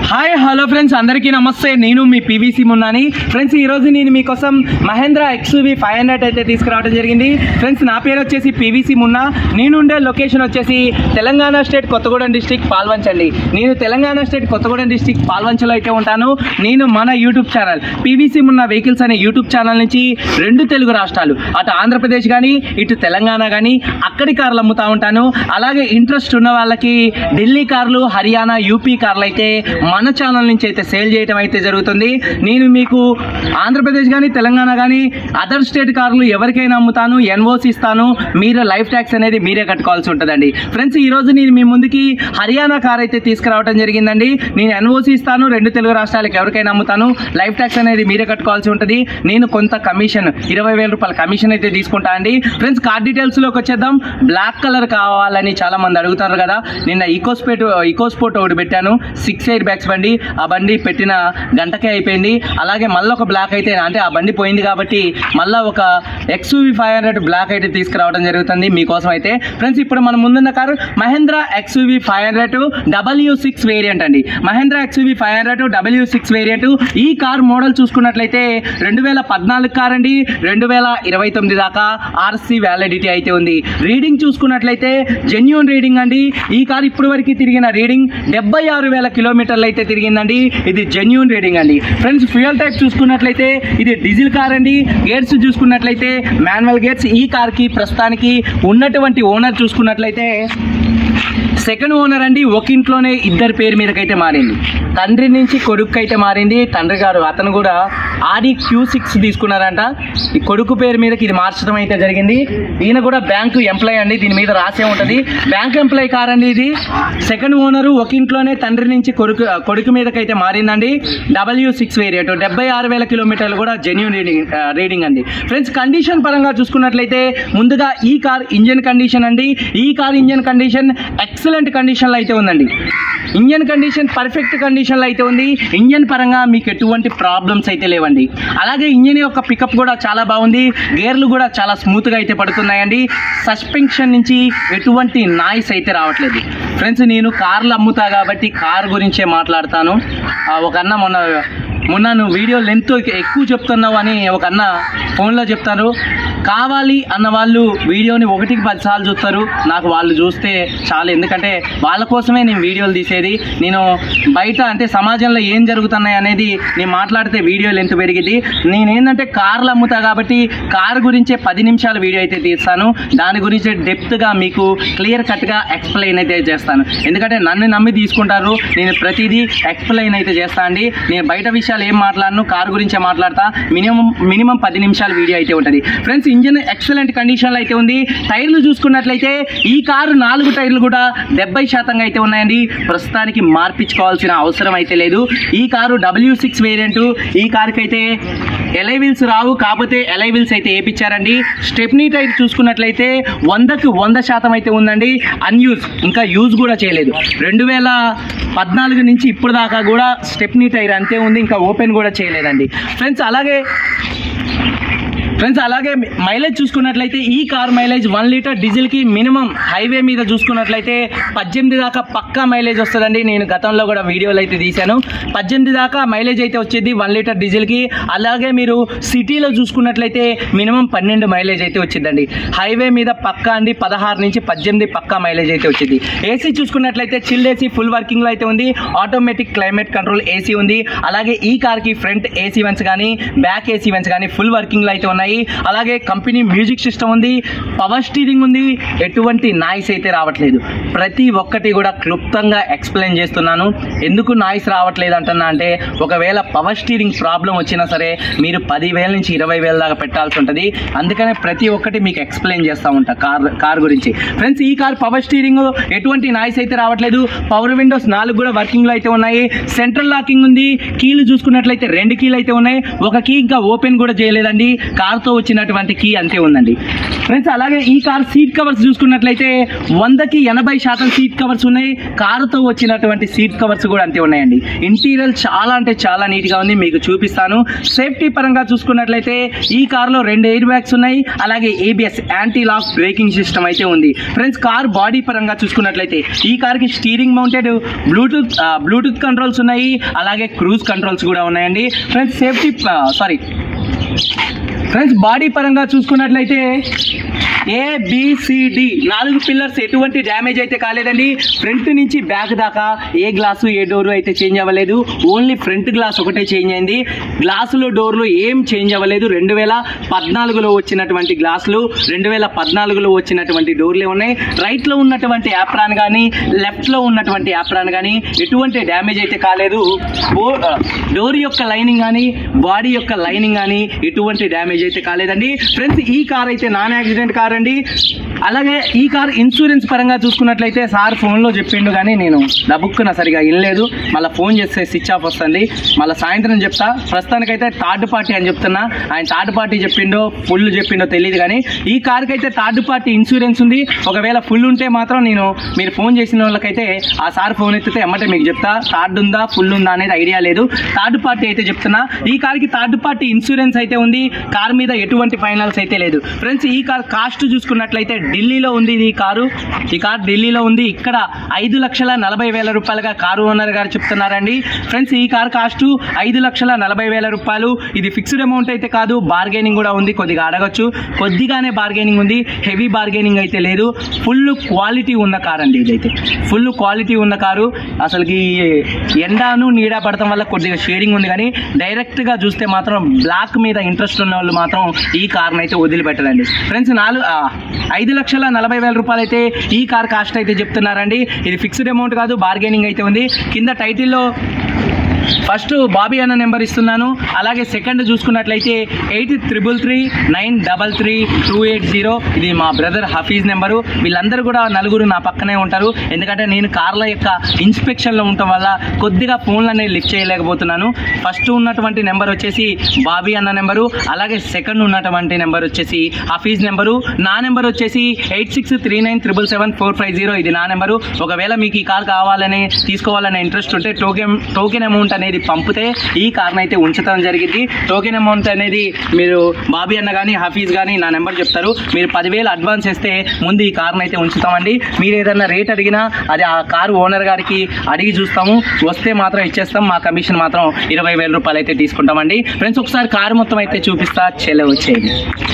hi hello friends అందరికీ నమస్తే నేను మీ పీవీసీ మున్నాని ఫ్రెండ్స్ ఈరోజు నేను మీకోసం మహేంద్ర ఎక్స్యూవీ ఫైవ్ హండ్రెడ్ అయితే తీసుకురావడం జరిగింది ఫ్రెండ్స్ నా పేరు వచ్చేసి పీవీసీ మున్నా నేను ఉండే లొకేషన్ వచ్చేసి తెలంగాణ స్టేట్ కొత్తగూడెం డిస్టిక్ పాల్వంచండి నేను తెలంగాణ స్టేట్ కొత్తగూడెం డిస్టిక్ పాల్వంచలో అయితే ఉంటాను నేను మన YouTube channel PVC Munna vehicles అనే యూట్యూబ్ ఛానల్ నుంచి రెండు తెలుగు రాష్ట్రాలు అటు ఆంధ్రప్రదేశ్ కానీ ఇటు తెలంగాణ కానీ అక్కడి కార్లు అమ్ముతా ఉంటాను అలాగే ఇంట్రెస్ట్ ఉన్న వాళ్ళకి ఢిల్లీ కార్లు హర్యానా యూపీ కార్లు అయితే మన ఛానల్ నుంచి అయితే సేల్ చేయడం అయితే జరుగుతుంది నేను మీకు ఆంధ్రప్రదేశ్ కానీ తెలంగాణ కానీ అదర్ స్టేట్ కార్లు ఎవరికైనా అమ్ముతాను ఎన్ఓసి ఇస్తాను మీరు లైఫ్ ట్యాక్స్ అనేది మీరే కట్టుకోవాల్సి ఉంటుందండి ఫ్రెండ్స్ ఈ రోజు నేను మీ ముందుకి హర్యానా కార్ అయితే తీసుకురావడం జరిగిందండి నేను ఎన్ఓసి ఇస్తాను రెండు తెలుగు రాష్ట్రాలకు ఎవరికైనా అమ్ముతాను లైఫ్ ట్యాక్స్ అనేది మీరే కట్టుకోవాల్సి ఉంటుంది నేను కొంత కమిషన్ ఇరవై వేల రూపాయల కమిషన్ అయితే తీసుకుంటా అండి ఫ్రెండ్స్ కార్ డీటెయిల్స్లోకి వచ్చేద్దాం బ్లాక్ కలర్ కావాలని చాలా మంది అడుగుతారు కదా నిన్న ఈకోస్పేట్ ఈకోస్పోర్ట్ ఒకటి పెట్టాను సిక్స్ ఎయిర్ బ్యాగ్స్ బండి ఆ బండి పెట్టిన గంటకే అయిపోయింది అలాగే మళ్ళీ ఒక బ్లాక్ అయితే అంటే ఆ బండి పోయింది కాబట్టి మళ్ళీ ఒక ఎక్స్యూవి ఫైవ్ హండ్రెడ్ బ్లాక్ అయితే తీసుకురావడం జరుగుతుంది మీకోసం అయితే ఫ్రెండ్స్ ఇప్పుడు మన ముందున్న కారు Mahindra XUV five hundred W six variant అండి Mahindra XUV five hundred W six variant ఈ కార్ మోడల్ చూసుకున్నట్లయితే రెండు వేల పద్నాలుగు కార్ అండి రెండు వేల ఇరవై తొమ్మిది దాకా ఆర్సీ వ్యాలిడిటీ అయితే ఉంది రీడింగ్ చూసుకున్నట్లయితే జెన్యున్ రీడింగ్ అండి ఈ కార్ ఇప్పటి వరకు తిరిగిన రీడింగ్ డెబ్బై ఆరు వేల కిలోమీటర్లు అయితే తిరిగిందండి ఇది జెన్యున్ రీడింగ్ అండి ఫ్రెండ్స్ ఫ్యూయల్ టైప్ చూసుకున్నట్లయితే ఇది డీజిల్ కార్ అండి గేట్స్ చూసుకున్నట్లయితే మాన్యువల్ గేట్స్ ఈ కార్కి ప్రస్తుతానికి ఉన్నటువంటి ఓనర్ చూసుకున్నట్లయితే సెకండ్ ఓనర్ అండి ఒక ఇంట్లోనే ఇద్దరి పేరు మీదకైతే మారింది తండ్రి నుంచి కొడుకు అయితే మారింది తండ్రి గారు అతను కూడా ఆడి క్యూ సిక్స్ తీసుకున్నారంట ఈ కొడుకు పేరు మీదకి ఇది మార్చడం అయితే జరిగింది ఈయన కూడా బ్యాంకు ఎంప్లాయ్ అండి దీని మీద రాసే ఉంటుంది బ్యాంక్ ఎంప్లాయ్ కార్ అండి ఇది సెకండ్ ఓనరు ఒక ఇంట్లోనే తండ్రి నుంచి కొడుకు కొడుకు మీదకైతే మారిందండి డబ్ల్యూ సిక్స్ వేరియంట్ డెబ్బై ఆరు వేల కిలోమీటర్లు కూడా జెన్యున్ రీడింగ్ రీడింగ్ అండి ఫ్రెండ్స్ కండిషన్ పరంగా చూసుకున్నట్లయితే ముందుగా ఈ కార్ ఇంజన్ కండిషన్ అండి ఈ కార్ ఇంజన్ కండిషన్ ఎక్సలెంట్ కండిషన్లో అయితే ఉందండి ఇంజన్ కండిషన్ పర్ఫెక్ట్ కండిషన్లో అయితే ఉంది ఇంజన్ పరంగా మీకు ఎటువంటి ప్రాబ్లమ్స్ అయితే లేవండి అలాగే ఇంజన్ యొక్క పికప్ కూడా చాలా బాగుంది గేర్లు కూడా చాలా స్మూత్గా అయితే పడుతున్నాయండి సస్పెన్షన్ నుంచి ఎటువంటి నాయిస్ అయితే రావట్లేదు ఫ్రెండ్స్ నేను కార్లు అమ్ముతా కాబట్టి కార్ గురించే మాట్లాడతాను ఆ, ఒక అన్న మొన్న మొన్న నువ్వు వీడియో లెంత్ ఎక్కువ చెప్తున్నావు అని ఒక అన్న ఫోన్లో చెప్తారు కావాలి అన్న వాళ్ళు వీడియోని ఒకటికి పది సార్లు చూస్తారు నాకు వాళ్ళు చూస్తే చాలు ఎందుకంటే వాళ్ళ కోసమే నేను వీడియోలు తీసేది నేను బయట అంటే సమాజంలో ఏం జరుగుతున్నాయి అనేది నేను మాట్లాడితే వీడియో లెంత్ పెరిగింది నేనేంటంటే కార్లు అమ్ముతా కాబట్టి కార్ గురించే పది నిమిషాల వీడియో అయితే తీస్తాను దాని గురించి డెప్త్గా మీకు క్లియర్ కట్గా ఎక్స్ప్లెయిన్ అయితే చేస్తాను ఎందుకంటే నన్ను నమ్మి తీసుకుంటారు నేను ప్రతిదీ ఎక్స్ప్లెయిన్ అయితే చేస్తాను అండి నేను బయట విషయాలు ఏం మాట్లాడను కార్ గురించే మాట్లాడతా మినిమం మినిమం పది నిమిషాల వీడియో అయితే ఉంటుంది ఫ్రెండ్స్ ఇంజన్ ఎక్సలెంట్ కండిషన్లో అయితే ఉంది టైర్లు చూసుకున్నట్లయితే ఈ కారు నాలుగు టైర్లు కూడా డెబ్బై శాతంగా అయితే ఉన్నాయండి ప్రస్తుతానికి మార్పించుకోవాల్సిన అవసరం అయితే లేదు ఈ కారు డబ్ల్యూ సిక్స్ వేరియంట్ ఈ కారుకి అయితే ఎలై వీల్స్ రావు కాకపోతే ఎలై వీల్స్ అయితే వేయించారండి స్టెప్నీ టైర్ చూసుకున్నట్లయితే వందకు వంద శాతం అయితే ఉందండి అన్యూజ్ ఇంకా యూజ్ కూడా చేయలేదు రెండు వేల పద్నాలుగు నుంచి ఇప్పుడు దాకా కూడా స్టెప్నీ టైర్ అంతే ఉంది ఇంకా ఓపెన్ కూడా చేయలేదండి ఫ్రెండ్స్ అలాగే ఫ్రెండ్స్ అలాగే మైలేజ్ చూసుకున్నట్లయితే ఈ కార్ మైలేజ్ వన్ లీటర్ డీజిల్కి మినిమం హైవే మీద చూసుకున్నట్లయితే పద్దెనిమిది దాకా పక్కా మైలేజ్ వస్తుందండి నేను గతంలో కూడా వీడియోలు అయితే తీశాను పద్దెనిమిది దాకా మైలేజ్ అయితే వచ్చేది వన్ లీటర్ డీజిల్కి అలాగే మీరు సిటీలో చూసుకున్నట్లయితే మినిమం పన్నెండు మైలేజ్ అయితే వచ్చిందండి హైవే మీద పక్కా అండి పదహారు నుంచి పద్దెనిమిది పక్కా మైలేజ్ అయితే వచ్చింది ఏసీ చూసుకున్నట్లయితే చిల్డ్ ఏసీ ఫుల్ వర్కింగ్లో అయితే ఉంది ఆటోమేటిక్ క్లైమేట్ కంట్రోల్ ఏసీ ఉంది అలాగే ఈ కార్కి ఫ్రంట్ ఏసీ వెన్స్ కానీ బ్యాక్ ఏసీ వెన్స్ కానీ ఫుల్ వర్కింగ్లో అయితే ఉన్నాయి అలాగే కంపెనీ మ్యూజిక్ సిస్టమ్ ఉంది పవర్ స్టీరింగ్ ఉంది ఎటువంటి నాయిస్ అయితే రావట్లేదు ప్రతి ఒక్కటి కూడా క్లుప్తంగా ఎక్స్ప్లెయిన్ చేస్తున్నాను ఎందుకు నాయిస్ రావట్లేదు అంటున్నా అంటే ఒకవేళ పవర్ స్టీరింగ్ ప్రాబ్లం వచ్చినా సరే మీరు పదివేల నుంచి ఇరవై వేల దాకా పెట్టాల్సి ఉంటుంది అందుకనే ప్రతి ఒక్కటి మీకు ఎక్స్ప్లెయిన్ చేస్తూ ఉంటా కార్ కార్ గురించి ఫ్రెండ్స్ ఈ కార్ పవర్ స్టీరింగ్ ఎటువంటి నాయిస్ అయితే రావట్లేదు పవర్ విండోస్ నాలుగు కూడా వర్కింగ్లో అయితే ఉన్నాయి సెంట్రల్ లాకింగ్ ఉంది కీలు చూసుకున్నట్లయితే రెండు కీలు అయితే ఉన్నాయి ఒక కీ ఇంకా ఓపెన్ కూడా చేయలేదండి కాకపోతే కార్తో వచ్చినటువంటి కీ అంతే ఉందండి ఫ్రెండ్స్ అలాగే ఈ కార్ సీట్ కవర్స్ చూసుకున్నట్లయితే వందకి ఎనభై శాతం సీట్ కవర్స్ ఉన్నాయి కారుతో వచ్చినటువంటి సీట్ కవర్స్ కూడా అంతే ఉన్నాయండి ఇంటీరియర్ చాలా అంటే చాలా నీట్గా ఉంది మీకు చూపిస్తాను సేఫ్టీ పరంగా చూసుకున్నట్లయితే ఈ కార్లో రెండు ఎయిర్ బ్యాగ్స్ ఉన్నాయి అలాగే ABS anti lock braking system అయితే ఉంది ఫ్రెండ్స్ కార్ బాడీ పరంగా చూసుకున్నట్లయితే ఈ కార్కి స్టీరింగ్ మౌంటెడ్ బ్లూటూత్ ఆ, బ్లూటూత్ కంట్రోల్స్ ఉన్నాయి అలాగే క్రూజ్ కంట్రోల్స్ కూడా ఉన్నాయండి friends safety sorry friends body పరంగా చూసుకున్నట్లయితే ఏబిసిడి నాలుగు పిల్లర్స్ ఎటువంటి డ్యామేజ్ అయితే కాలేదండి ఫ్రంట్ నుంచి బ్యాక్ దాకా ఏ గ్లాసు ఏ డోరు అయితే చేంజ్ అవ్వలేదు ఓన్లీ ఫ్రంట్ గ్లాస్ ఒకటే చేంజ్ అయింది గ్లాసులు డోర్లు ఏం చేంజ్ అవ్వలేదు రెండు వేల పద్నాలుగులో వచ్చినటువంటి గ్లాసులు రెండు వేల పద్నాలుగులో వచ్చినటువంటి డోర్లే ఉన్నాయి రైట్లో ఉన్నటువంటి యాప్రాన్ కానీ లెఫ్ట్లో ఉన్నటువంటి యాప్రాన్ కానీ ఎటువంటి డ్యామేజ్ అయితే కాలేదు బో- డోర్ యొక్క లైనింగ్ కానీ బాడీ యొక్క లైనింగ్ కానీ ఎటువంటి డ్యామేజ్ అయితే కాలేదండి ఫ్రెండ్స్ ఈ కార్ అయితే నాన్ యాక్సిడెంట్ కార్ అండి అలాగే ఈ కార్ ఇన్సూరెన్స్ పరంగా చూసుకున్నట్లయితే సార్ ఫోన్లో చెప్పిండు కానీ నేను డబ్బుక్కున సరిగా వినలేదు మళ్ళీ ఫోన్ చేస్తే స్విచ్ ఆఫ్ వస్తుంది మళ్ళీ సాయంత్రం చెప్తా ప్రస్తుతానికైతే థర్డ్ పార్టీ అని చెప్తున్నా ఆయన థర్డ్ పార్టీ చెప్పిండో ఫుల్ చెప్పిండో తెలియదు కానీ ఈ కార్కి అయితే థర్డ్ పార్టీ ఇన్సూరెన్స్ ఉంది ఒకవేళ ఫుల్ ఉంటే మాత్రం నేను మీరు ఫోన్ చేసిన వాళ్ళకైతే ఆ సార్ ఫోన్ ఎత్తితే ఎమ్మటే మీకు చెప్తా థర్డ్ ఉందా ఫుల్ ఉందా అనేది ఐడియా లేదు థర్డ్ పార్టీ అయితే చెప్తున్నా ఈ కార్కి థర్డ్ పార్టీ ఇన్సూరెన్స్ అయితే ఉంది కార్ మీద ఎటువంటి ఫైనల్స్ అయితే లేదు ఫ్రెండ్స్ ఈ కార్ కాస్ట్ చూసుకున్నట్లయితే ఢిల్లీలో ఉంది ఇది ఈ కారు ఈ కార్ ఢిల్లీలో ఉంది ఇక్కడ ఐదు లక్షల నలభై వేల రూపాయలుగా కారు ఓనర్ గారు చెప్తున్నారండి ఫ్రెండ్స్ ఈ కార్ కాస్ట్ ఐదు లక్షల నలభై వేల రూపాయలు ఇది ఫిక్స్డ్ అమౌంట్ అయితే కాదు బార్గెనింగ్ కూడా ఉంది కొద్దిగా అడగచ్చు కొద్దిగానే బార్గెనింగ్ ఉంది హెవీ బార్గెనింగ్ అయితే లేదు ఫుల్ క్వాలిటీ ఉన్న కార్ అండి ఇదైతే ఫుల్ క్వాలిటీ ఉన్న కారు అసలుకి ఎండాను నీడ పడటం వల్ల కొద్దిగా షేడింగ్ ఉంది కానీ డైరెక్ట్గా చూస్తే మాత్రం బ్లాక్ మీద ఇంట్రెస్ట్ ఉన్న వాళ్ళు మాత్రం ఈ కార్ని అయితే వదిలిపెట్టదండి ఫ్రెండ్స్ నాలుగు ఆ, ఐదు లక్షల నలభై వేల రూపాయలు అయితే ఈ కార్ కాస్ట్ అయితే చెప్తున్నారండి ఇది ఫిక్స్డ్ అమౌంట్ కాదు బార్గెనింగ్ అయితే ఉంది కింద టైటిల్లో ఫస్ట్ బాబీ అన్న నెంబర్ ఇస్తున్నాను అలాగే సెకండ్ చూసుకున్నట్లయితే eight triple three nine double three two eight zero ఇది మా బ్రదర్ హఫీజ్ నెంబరు వీళ్ళందరూ కూడా నలుగురు నా పక్కనే ఉంటారు ఎందుకంటే నేను కార్ల యొక్క ఇన్స్పెక్షన్లో ఉండటం వల్ల కొద్దిగా ఫోన్లు అనేది లిఫ్ట్ చేయలేకపోతున్నాను ఫస్ట్ ఉన్నటువంటి నెంబర్ వచ్చేసి బాబీ అన్న నెంబరు అలాగే సెకండ్ ఉన్నటువంటి నెంబర్ వచ్చేసి హఫీజ్ నెంబరు నా నెంబర్ వచ్చేసి eight six three nine triple seven four five zero ఇది నా నెంబరు ఒకవేళ మీకు ఈ కార్ కావాలని తీసుకోవాలనే ఇంట్రెస్ట్ ఉంటే టోకెన్ టోకెన్ అమౌంట్ అనేది పంపితే ఈ కార్ని అయితే ఉంచడం జరిగింది టోకెన్ అమౌంట్ అనేది మీరు బాబీ అన్న కానీ హఫీజ్ కానీ నా నెంబర్ చెప్తారు మీరు పదివేలు అడ్వాన్స్ ఇస్తే ముందు ఈ కార్ని అయితే ఉంచుతామండి మీరు ఏదైనా రేట్ అడిగినా అది ఆ కారు ఓనర్ గారికి అడిగి చూస్తాము వస్తే మాత్రం ఇచ్చేస్తాం మా కమిషన్ మాత్రం ఇరవై వేల రూపాయలు అయితే తీసుకుంటామండి ఫ్రెండ్స్ ఒకసారి కారు మొత్తం అయితే చూపిస్తా చెల్లె వచ్చేది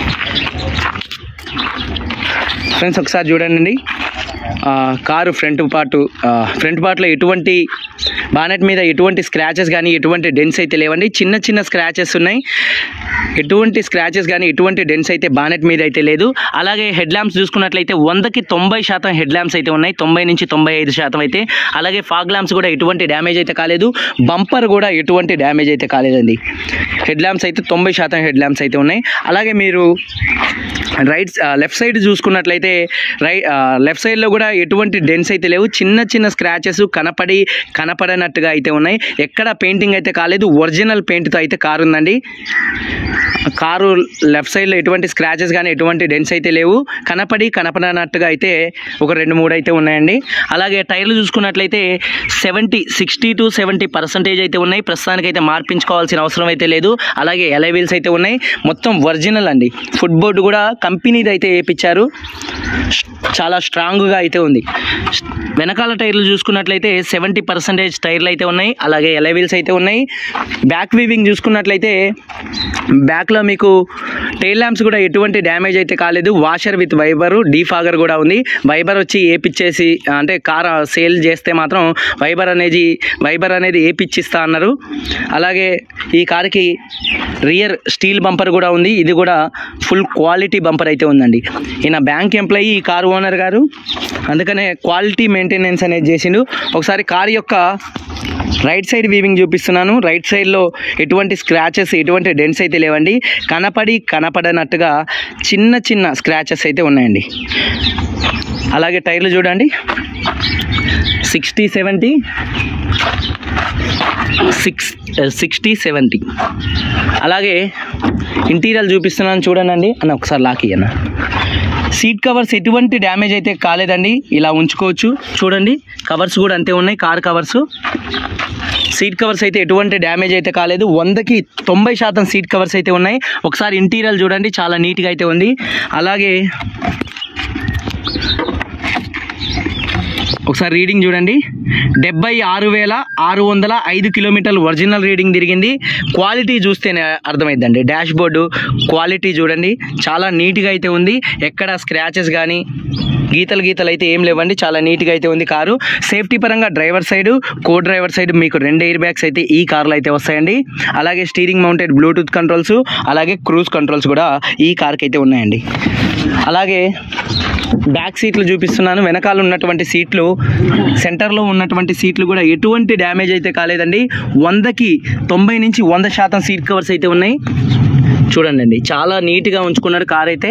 ఫ్రెండ్స్ ఒకసారి చూడండి ఆ, కారు ఫ్రంట్ పార్ట్ ఫ్రంట్ పార్ట్లో ఎటువంటి బానెట్ మీద ఎటువంటి స్క్రాచెస్ కానీ ఎటువంటి డెన్స్ అయితే లేవండి చిన్న చిన్న స్క్రాచెస్ ఉన్నాయి ఎటువంటి స్క్రాచెస్ కానీ ఎటువంటి డెన్స్ అయితే బానెట్ మీద అయితే లేదు అలాగే హెడ్ ల్యాంప్స్ చూసుకున్నట్లయితే వందకి తొంభై శాతం హెడ్ ల్యాంప్స్ అయితే ఉన్నాయి తొంభై నుంచి తొంభై ఐదు శాతం అయితే అలాగే ఫాగ్ ల్యాంప్స్ కూడా ఎటువంటి డ్యామేజ్ అయితే కాలేదు బంపర్ కూడా ఎటువంటి డ్యామేజ్ అయితే కాలేదండి హెడ్ ల్యాంప్స్ అయితే తొంభై శాతం హెడ్ ల్యాంప్స్ అయితే ఉన్నాయి అలాగే మీరు రైట్ లెఫ్ట్ సైడ్ చూసుకున్నట్లయితే రై లెఫ్ట్ సైడ్లో కూడా ఎటువంటి డెన్స్ అయితే లేవు చిన్న చిన్న స్క్రాచెస్ కనపడి కనపడనట్టుగా అయితే ఉన్నాయి ఎక్కడ పెయింటింగ్ అయితే కాలేదు ఒరిజినల్ పెయింట్తో అయితే కారు ఉందండి కారు లెఫ్ట్ సైడ్లో ఎటువంటి స్క్రాచెస్ కానీ ఎటువంటి డెన్స్ అయితే లేవు కనపడి కనపడనట్టుగా అయితే ఒక రెండు మూడు అయితే ఉన్నాయండి అలాగే టైర్లు చూసుకున్నట్లయితే seventy sixty to seventy percentage అయితే ఉన్నాయి ప్రస్తుతానికి అయితే మార్పించుకోవాల్సిన అవసరం అయితే లేదు అలాగే ఎలై వీల్స్ అయితే ఉన్నాయి మొత్తం ఒరిజినల్ అండి ఫుట్ బోర్డు కూడా కంపెనీది అయితే వేయించారు చాలా స్ట్రాంగ్గా అయితే ఉంది వెనకాల టైర్లు చూసుకున్నట్లయితే సెవెంటీ పర్సెంటేజ్ టైర్లు అయితే ఉన్నాయి అలాగే ఎలై వీల్స్ అయితే ఉన్నాయి బ్యాక్ వీవింగ్ చూసుకున్నట్లయితే బ్యాక్లో మీకు టైల్ ల్యాంప్స్ కూడా ఎటువంటి డ్యామేజ్ అయితే కాలేదు వాషర్ విత్ వైబర్ డీఫాగర్ కూడా ఉంది వైబర్ వచ్చి ఏపిచ్చేసి అంటే కార్ సేల్ చేస్తే మాత్రం వైబర్ అనేది వైబర్ అనేది ఏపిచ్చిస్తా అన్నారు అలాగే ఈ కార్కి రియర్ స్టీల్ బంపర్ కూడా ఉంది ఇది కూడా ఫుల్ క్వాలిటీ బంపర్ అయితే ఉందండి ఈయన బ్యాంక్ ఎంప్లాయీ ఈ కారు ఓనర్ గారు అందుకనే క్వాలిటీ మెయింటెనెన్స్ అనేది చేసిండు ఒకసారి కార్ యొక్క రైట్ సైడ్ వీవింగ్ చూపిస్తున్నాను రైట్ సైడ్లో ఎటువంటి స్క్రాచెస్ ఎటువంటి డెన్స్ అయితే లేవండి కనపడి కనపడనట్టుగా చిన్న చిన్న స్క్రాచెస్ అయితే ఉన్నాయండి అలాగే టైర్లు చూడండి sixty seventy six sixty seventy అలాగే ఇంటీరియర్ చూపిస్తున్నాను చూడండి అన్న ఒకసారి లాక్ అన్న సీట్ కవర్స్ ఎటువంటి డ్యామేజ్ అయితే కాలేదండి ఇలా ఉంచుకోవచ్చు చూడండి కవర్స్ కూడా అంతే ఉన్నాయి కార్ కవర్స్ సీట్ కవర్స్ అయితే ఎటువంటి డ్యామేజ్ అయితే కాలేదు వందకి తొంభై శాతం సీట్ కవర్స్ అయితే ఉన్నాయి ఒకసారి ఇంటీరియర్ చూడండి చాలా నీట్గా అయితే ఉంది అలాగే ఒకసారి రీడింగ్ చూడండి డెబ్బై ఆరు వేల ఆరు వందల ఐదు కిలోమీటర్లు ఒరిజినల్ రీడింగ్ తిరిగింది క్వాలిటీ చూస్తేనే అర్థమైందండి డాష్ బోర్డు క్వాలిటీ చూడండి చాలా నీట్గా అయితే ఉంది ఎక్కడ స్క్రాచెస్ కానీ గీతలు గీతలు అయితే ఏం లేవండి చాలా నీట్గా అయితే ఉంది కారు సేఫ్టీ పరంగా driver side co driver side మీకు రెండు ఎయిర్ బ్యాగ్స్ అయితే ఈ కార్లో అయితే వస్తాయండి అలాగే స్టీరింగ్ మౌంటెడ్ బ్లూటూత్ కంట్రోల్స్ అలాగే క్రూజ్ కంట్రోల్స్ కూడా ఈ కార్కి అయితే ఉన్నాయండి అలాగే బ్యాక్ సీట్లు చూపిస్తున్నాను వెనకాల ఉన్నటువంటి సీట్లు సెంటర్లో ఉన్నటువంటి సీట్లు కూడా ఎటువంటి డ్యామేజ్ అయితే కాలేదండి వందకి తొంభై నుంచి వంద శాతం సీట్ కవర్స్ అయితే ఉన్నాయి చూడండి అండి చాలా నీట్గా ఉంచుకున్నారు కార్ అయితే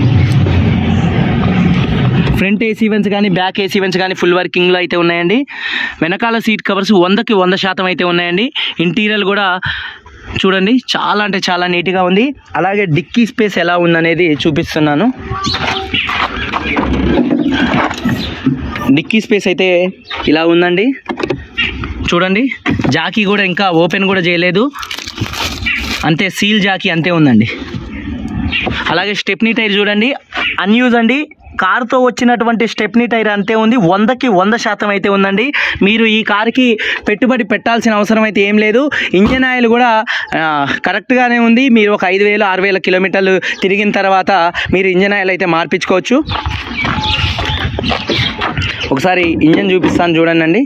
ఫ్రంట్ ఏసీ వెన్స్ కానీ బ్యాక్ ఏసీ వెన్స్ కానీ ఫుల్ వర్కింగ్లో అయితే ఉన్నాయండి వెనకాల సీట్ కవర్స్ వందకి వంద శాతం అయితే ఉన్నాయండి ఇంటీరియర్ కూడా చూడండి చాలా అంటే చాలా నీట్గా ఉంది అలాగే డిక్కీ స్పేస్ ఎలా ఉందనేది చూపిస్తున్నాను డిక్కీ స్పేస్ అయితే ఇలా ఉందండి చూడండి జాకీ కూడా ఇంకా ఓపెన్ కూడా చేయలేదు అంతే సీల్ జాకీ అంతే ఉందండి అలాగే స్టెప్నీ టైర్ చూడండి అన్యూజ్ అండి కార్తో వచ్చినటువంటి స్టెప్నీ టైర్ అంతే ఉంది వందకి వంద శాతం అయితే ఉందండి మీరు ఈ కార్కి పెట్టుబడి పెట్టాల్సిన అవసరం అయితే ఏం లేదు ఇంజన్ ఆయిల్ కూడా ఆ, కరెక్ట్గానే ఉంది మీరు ఒక ఐదు వేలు ఆరు వేల కిలోమీటర్లు తిరిగిన తర్వాత మీరు ఇంజన్ ఆయిల్ అయితే మార్పించుకోవచ్చు ఒకసారి ఇంజన్ చూపిస్తాను చూడండి అండి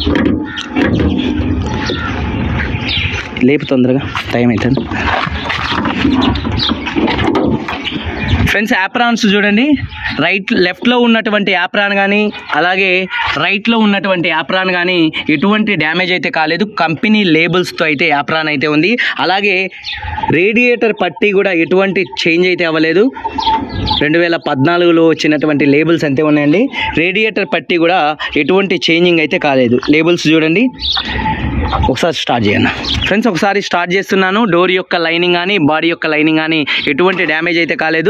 లేపు తొందరగా టైం అవుతుంది ఫ్రెండ్స్ యాప్రాన్స్ చూడండి రైట్ లెఫ్ట్లో ఉన్నటువంటి యాప్రాన్ కానీ అలాగే రైట్లో ఉన్నటువంటి యాప్రాన్ కానీ ఎటువంటి డ్యామేజ్ అయితే కాలేదు కంపెనీ లేబుల్స్తో అయితే యాప్రాన్ అయితే ఉంది అలాగే రేడియేటర్ పట్టీ కూడా ఎటువంటి చేంజ్ అయితే అవ్వలేదు రెండు వేల పద్నాలుగులో వచ్చినటువంటి లేబుల్స్ అంతే ఉన్నాయండి రేడియేటర్ పట్టీ కూడా ఎటువంటి చేంజింగ్ అయితే కాలేదు లేబుల్స్ చూడండి ఒకసారి స్టార్ట్ చేయండి ఫ్రెండ్స్ ఒకసారి స్టార్ట్ చేస్తున్నాను డోర్ యొక్క లైనింగ్ కానీ బాడీ యొక్క లైనింగ్ కానీ ఎటువంటి డ్యామేజ్ అయితే కాలేదు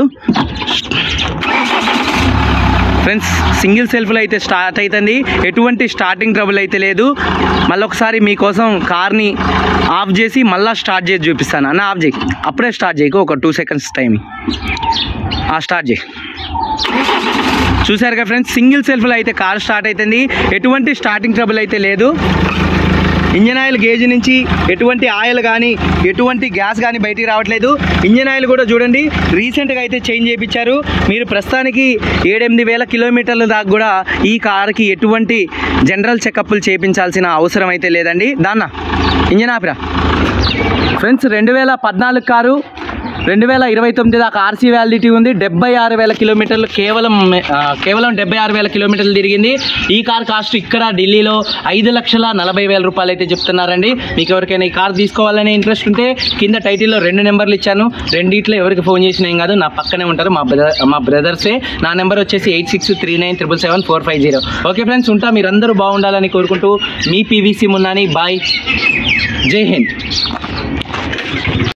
ఫ్రెండ్స్ సింగిల్ సెల్ఫ్లో అయితే స్టార్ట్ అవుతుంది ఎటువంటి స్టార్టింగ్ ట్రబుల్ అయితే లేదు మళ్ళీ ఒకసారి మీకోసం కార్ని ఆఫ్ చేసి మళ్ళీ స్టార్ట్ చేసి చూపిస్తాను అన్న ఆఫ్ చేయి అప్పుడే స్టార్ట్ చేయకు ఒక టూ సెకండ్స్ టైం ఆ స్టార్ట్ చేయి చూసారుగా ఫ్రెండ్స్ సింగిల్ సెల్ఫ్లో అయితే కార్ స్టార్ట్ అవుతుంది ఎటువంటి స్టార్టింగ్ ట్రబుల్ అయితే లేదు ఇంజన్ ఆయిల్ గేజ్ నుంచి ఎటువంటి ఆయిల్ కానీ ఎటువంటి గ్యాస్ కానీ బయటికి రావట్లేదు ఇంజన్ ఆయిల్ కూడా చూడండి రీసెంట్గా అయితే చేంజ్ చేయించారు మీరు ప్రస్తుతానికి ఏడెనిమిది వేల కిలోమీటర్ల దాకా కూడా ఈ కార్కి ఎటువంటి జనరల్ చెకప్లు చేయించాల్సిన అవసరం అయితే లేదండి దాన్న ఇంజన్ ఆపిరా ఫ్రెండ్స్ రెండు వేల పద్నాలుగు కారు రెండు వేల ఇరవై తొమ్మిది దాకా ఆర్సీ వ్యాలిడిటీ ఉంది డెబ్బై ఆరు వేల కిలోమీటర్లు కేవలం ఆ, కేవలం డెబ్బై ఆరు వేల కిలోమీటర్లు తిరిగింది ఈ కార్ కాస్ట్ ఇక్కడ ఢిల్లీలో ఐదు లక్షల నలభై వేల రూపాయలు అయితే చెప్తున్నారండి మీకు ఎవరికైనా ఈ కార్ తీసుకోవాలనే ఇంట్రెస్ట్ ఉంటే కింద టైటిల్లో రెండు నెంబర్లు ఇచ్చాను రెండిట్లో ఎవరికి ఫోన్ చేసినా ఏం కాదు నా పక్కనే ఉంటారు మా బ్రదర్ మా బ్రదర్సే నా నెంబర్ వచ్చేసి eight six three nine triple seven four five zero okay friends ఉంటా మీరందరూ బాగుండాలని కోరుకుంటూ మీ పీవీసీ మున్నాని బాయ్ జై హింద్